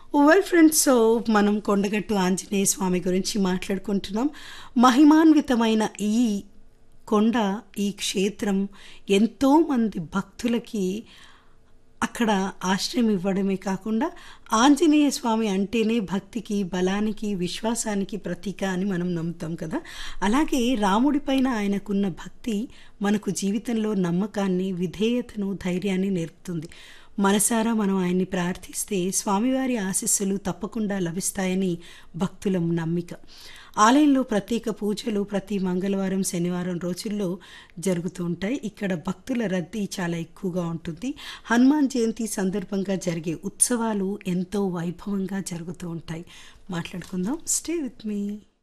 well friends so మనం కొండగట్టు ఆంజనేయ స్వామి గురించి మాట్లాడుకుంటున్నాం మహిమాన్వితమైన ఈ కొండ ఈ క్షేత్రం ఎంతోమంది భక్తులకి అక్కడ ఆశ్రయం ఇవ్వడమే కాకుండా ఆంజనేయ స్వామి అంటేనే భక్తికి బలానికి విశ్వాసానికి ప్రతీక అని మనం నమ్ముతాం కదా అలాగే రాముడిపైన ఆయనకున్న భక్తి మనకు జీవితంలో నమ్మకాన్ని విధేయతను ధైర్యాన్ని నేర్పుతుంది మనసారా మనం ఆయన్ని ప్రార్థిస్తే స్వామివారి ఆశీస్సులు తప్పకుండా లభిస్తాయని భక్తుల నమ్మిక ఆలయంలో ప్రత్యేక పూజలు ప్రతి మంగళవారం శనివారం రోజుల్లో జరుగుతూ ఉంటాయి ఇక్కడ భక్తుల రద్దీ చాలా ఎక్కువగా ఉంటుంది హనుమాన్ జయంతి సందర్భంగా జరిగే ఉత్సవాలు ఎంతో వైభవంగా జరుగుతూ ఉంటాయి మాట్లాడుకుందాం స్టే విత్ మీ